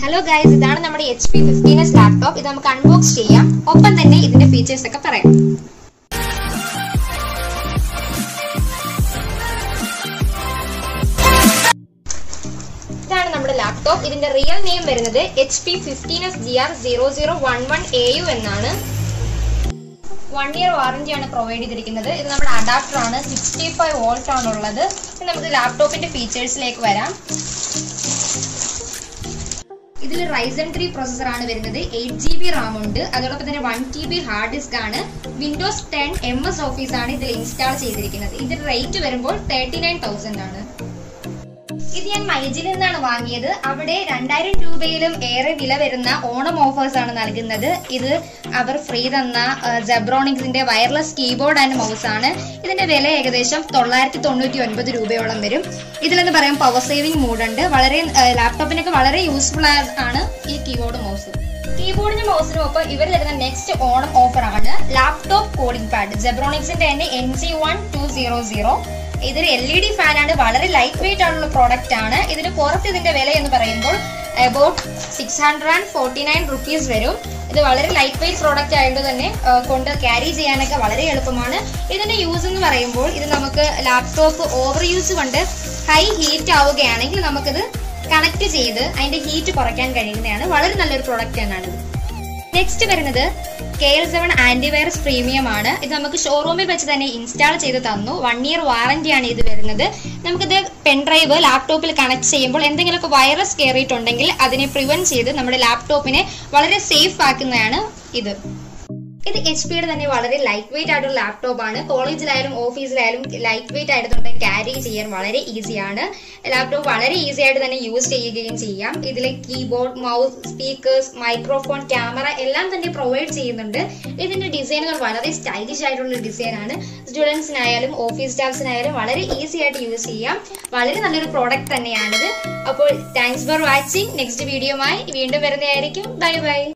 hello guys ഇതാണ് നമ്മുടെ H P fifteen S laptop ഇത് നമുക്ക് അൺബോക്സ് ചെയ്യാം ഒപ്പം തന്നെ ഇതിന്റെ ഫീച്ചേഴ്സ് ഒക്കെ പറയാം ഇതാണ് നമ്മുടെ ലാപ്ടോപ്പ് ഇതിന്റെ റിയൽ നെയിം വരുന്നത് H P fifteen S G R zero zero one one A U എന്നാണ് വൺ ഇയർ വാറന്റി ആണ് പ്രൊവൈഡ് ചെയ്തിരിക്കുന്നത് ഇത് നമ്മുടെ അഡാപ്റ്റർ ആണ് സിക്സ്റ്റി ഫൈവ് വോൾട്ട് ആണ് ഉള്ളത് ഇനി നമുക്ക് ലാപ്ടോപ്പിന്റെ ഫീച്ചേഴ്സിലേക്ക് വരാം ഇതിൽ റൈസൺ ത്രീ പ്രോസസർ ആണ് വരുന്നത് എയ്റ്റ് ജി ബി റാം ഉണ്ട് അതോടൊപ്പം തന്നെ one T B hard disk ആണ് Windows ten M S Office ആണ് ഇതിൽ ഇൻസ്റ്റാൾ ചെയ്തിരിക്കുന്നത് ഇതിന്റെ റേറ്റ് വരുമ്പോൾ തേർട്ടി നയൻ തൗസൻഡ് ആണ് ഇത് ഞാൻ മൈജിൽ നിന്നാണ് വാങ്ങിയത് അവിടെ രണ്ടായിരം രൂപയിലും ഏറെ വില വരുന്ന ഓണം ഓഫേഴ്സ് ആണ് നൽകുന്നത് ഇത് അവർ ഫ്രീ തന്ന ജബ്രോണിക്സിന്റെ വയർലെസ് കീബോർഡ് ആൻഡ് മൗസ് ആണ് ഇതിന്റെ വില ഏകദേശം തൊള്ളായിരത്തി തൊണ്ണൂറ്റി ഒൻപത് രൂപയോളം വരും ഇതിലെന്ന് പറയാം പവർ സേവിംഗ് മോഡ് ഉണ്ട് വളരെ ലാപ്ടോപ്പിനൊക്കെ വളരെ യൂസ്ഫുൾ ആണ് ഈ കീബോർഡ് മൗസ് കീബോർഡിനും മൗസിനും ഒപ്പം ഇവർ തരുന്ന നെക്സ്റ്റ് ഓണം ഓഫർ ആണ് ലാപ്ടോപ്പ് കോഡിംഗ് പാഡ് ജബ്രോണിക്സിന്റെ തന്നെ N G one two zero zero ഇതൊരു എൽ ഇ ഡി ഫാൻ ആണ് വളരെ ലൈറ്റ് വെയിറ്റ് ആയിട്ടുള്ള പ്രോഡക്റ്റ് ആണ് ഇതിന് പുറത്ത് ഇതിന്റെ വില എന്ന് പറയുമ്പോൾ about six hundred and forty nine rupees വരും ഇത് വളരെ ലൈറ്റ് വെയിറ്റ് പ്രോഡക്റ്റ് ആയതുകൊണ്ട് തന്നെ ആ, കൊണ്ട് ക്യാരി ചെയ്യാനൊക്കെ വളരെ എളുപ്പമാണ് ഇതിന്റെ യൂസ് എന്ന് പറയുമ്പോൾ ഇത് നമുക്ക് ലാപ്ടോപ്പ് ഓവർ യൂസ് കൊണ്ട് ഹൈ ഹീറ്റ് ആവുകയാണെങ്കിൽ നമുക്കിത് കണക്ട് ചെയ്ത് അതിന്റെ ഹീറ്റ് കുറയ്ക്കാൻ കഴിയുന്നതാണ് വളരെ നല്ലൊരു പ്രോഡക്റ്റ് തന്നെയാണിത് നെക്സ്റ്റ് വരുന്നത് K L seven antivirus premium ആണ് ഇത് നമുക്ക് ഷോറൂമിൽ വെച്ച് തന്നെ ഇൻസ്റ്റാൾ ചെയ്ത് തന്നു വൺ ഇയർ വാറന്റി ആണ് ഇത് വരുന്നത് നമുക്കിത് പെൻഡ്രൈവ് ലാപ്ടോപ്പിൽ കണക്ട് ചെയ്യുമ്പോൾ എന്തെങ്കിലുമൊക്കെ വൈറസ് കയറിയിട്ടുണ്ടെങ്കിൽ അതിനെ പ്രിവെന്റ് ചെയ്ത് നമ്മുടെ ലാപ്ടോപ്പിനെ വളരെ സേഫ് ആക്കുന്നതാണ് ഇത് ഇത് എച്ച് പിയുടെ തന്നെ വളരെ ലൈറ്റ് വെയിറ്റ് ആയിട്ടുള്ള ലാപ്ടോപ്പ് ആണ് കോളേജിലായാലും ഓഫീസിലായാലും ലൈറ്റ് വെയിറ്റ് ആയതുകൊണ്ട് ക്യാരി ചെയ്യാൻ വളരെ ഈസിയാണ് ലാപ്ടോപ്പ് വളരെ ഈസി ആയിട്ട് തന്നെ യൂസ് ചെയ്യുകയും ചെയ്യാം ഇതിലെ keyboard mouse speakers microphone camera എല്ലാം തന്നെ പ്രൊവൈഡ് ചെയ്യുന്നുണ്ട് ഇതിന്റെ ഡിസൈനുകൾ വളരെ സ്റ്റൈലിഷ് ആയിട്ടുള്ള ഡിസൈൻ ആണ് സ്റ്റുഡൻസിനായാലും ഓഫീസ് സ്റ്റാഫ്സിനായാലും വളരെ ഈസി ആയിട്ട് യൂസ് ചെയ്യാം വളരെ നല്ലൊരു പ്രോഡക്റ്റ് തന്നെയാണിത് അപ്പോൾ താങ്ക്സ് ഫോർ വാച്ചിങ് നെക്സ്റ്റ് വീഡിയോയുമായി വീണ്ടും വരുന്നതായിരിക്കും ബൈ ബൈ